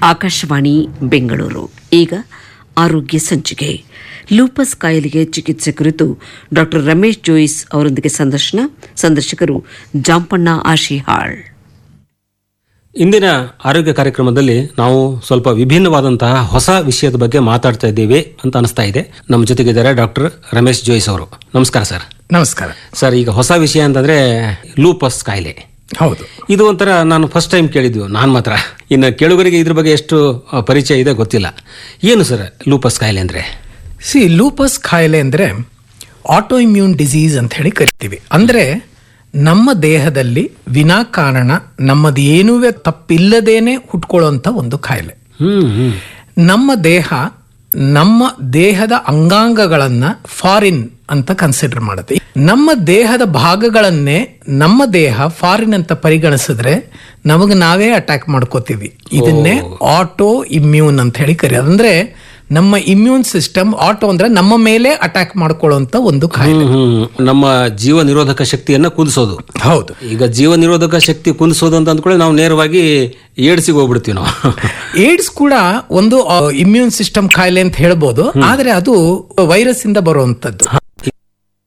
ಆಕಾಶವಾಣಿ ಬೆಂಗಳೂರು ಈಗ ಆರೋಗ್ಯ ಸಂಚಿಕೆ ಲೂಪಸ್ ಕಾಯಿಲೆಗೆ ಚಿಕಿತ್ಸೆ ಕುರಿತು ಡಾಕ್ಟರ್ ರಮೇಶ್ ಜೋಯಿಸ್ ಅವರೊಂದಿಗೆ ಸಂದರ್ಶನ ಸಂದರ್ಶಕರು ಜಾಂಪಣ್ಣ ಆಶಿಹಾಳ್ ಇಂದಿನ ಆರೋಗ್ಯ ಕಾರ್ಯಕ್ರಮದಲ್ಲಿ ನಾವು ಸ್ವಲ್ಪ ವಿಭಿನ್ನವಾದಂತಹ ಹೊಸ ವಿಷಯದ ಬಗ್ಗೆ ಮಾತಾಡ್ತಾ ಇದ್ದೀವಿ ಅಂತ ಅನಿಸ್ತಾ ಇದೆ ನಮ್ಮ ಜೊತೆಗಿದ್ದಾರೆ ಡಾಕ್ಟರ್ ರಮೇಶ್ ಜೋಯಿಸ್ ಅವರು ನಮಸ್ಕಾರ ಸರ್ ನಮಸ್ಕಾರ ಸರ್ ಈಗ ಹೊಸ ವಿಷಯ ಅಂತಂದ್ರೆ ಲೂಪಸ್ ಕಾಯಿಲೆ ಹೌದು ಇದು ಒಂಥರ ನಾನು ಫಸ್ಟ್ ಟೈಮ್ ಕೇಳಿದ್ವಿ ನಾನು ಮಾತ್ರ ಇನ್ನು ಕೇಳುಗರಿಗೆ ಇದ್ರ ಬಗ್ಗೆ ಎಷ್ಟು ಆ, ಪರಿಚಯ ಇದೆ ಗೊತ್ತಿಲ್ಲ ಏನು ಸರ್ ಲೂಪಸ್ ಕಾಯಿಲೆ ಅಂದ್ರೆ ಸಿ ಲೂಪಸ್ ಕಾಯಿಲೆ ಅಂದ್ರೆ ಆಟೋ ಇಮ್ಯೂನ್ ಡಿಸೀಸ್ ಅಂತ ಹೇಳಿ ಕರಿತೀವಿ ಅಂದ್ರೆ ನಮ್ಮ ದೇಹದಲ್ಲಿ ವಿನಾಕಾರಣ ನಮ್ಮದು ಏನೂ ತಪ್ಪಿಲ್ಲದೇನೆ ಹುಟ್ಕೊಳ್ಳುವಂತ ಒಂದು ಕಾಯಿಲೆ ಹ್ಮ್ ಹ್ಮ್ ನಮ್ಮ ದೇಹ ನಮ್ಮ ದೇಹದ ಅಂಗಾಂಗಗಳನ್ನ ಫಾರಿನ್ ಅಂತ ಕನ್ಸಿಡರ್ ಮಾಡುತ್ತೆ ನಮ್ಮ ದೇಹದ ಭಾಗಗಳನ್ನೇ ನಮ್ಮ ದೇಹ ಫಾರಿನ್ ಅಂತ ಪರಿಗಣಿಸಿದ್ರೆ ನಮಗೆ ನಾವೇ ಅಟ್ಯಾಕ್ ಮಾಡ್ಕೋತೀವಿ ಇದನ್ನೇ ಆಟೋ ಇಮ್ಯೂನ್ ಅಂತ ಹೇಳಿ ಕರೆಯೋದು ಅಂದ್ರೆ ನಮ್ಮ ಇಮ್ಯೂನ್ ಸಿಸ್ಟಮ್ ಆಟೋ ಅಂದ್ರೆ ನಮ್ಮ ಮೇಲೆ ಅಟ್ಯಾಕ್ ಮಾಡ್ಕೊಳ್ಳುವಂತ ಒಂದು ಕಾಯಿಲೆ ಹ್ಮ್, ಹ್ಮ್. ನಮ್ಮ ಜೀವ ನಿರೋಧಕ ಶಕ್ತಿಯನ್ನ ಕುದಿಸೋದು ಹೌದು ಈಗ ಜೀವ ನಿರೋಧಕ ಶಕ್ತಿ ಕುದಿಸೋದು ಅಂತ ಅಂದ್ಕೊಳ್ಳಿ ನಾವು ನೇರವಾಗಿ ಏಡ್ಸಿಗೆ ಹೋಗ್ಬಿಡ್ತೀವಿ ನಾವು ಏಡ್ಸ್ ಕೂಡ ಒಂದು ಇಮ್ಯೂನ್ ಸಿಸ್ಟಮ್ ಕಾಯಿಲೆ ಅಂತ ಹೇಳ್ಬೋದು ಆದ್ರೆ ಅದು ವೈರಸ್ ಇಂದ ಬರುವಂತದ್ದು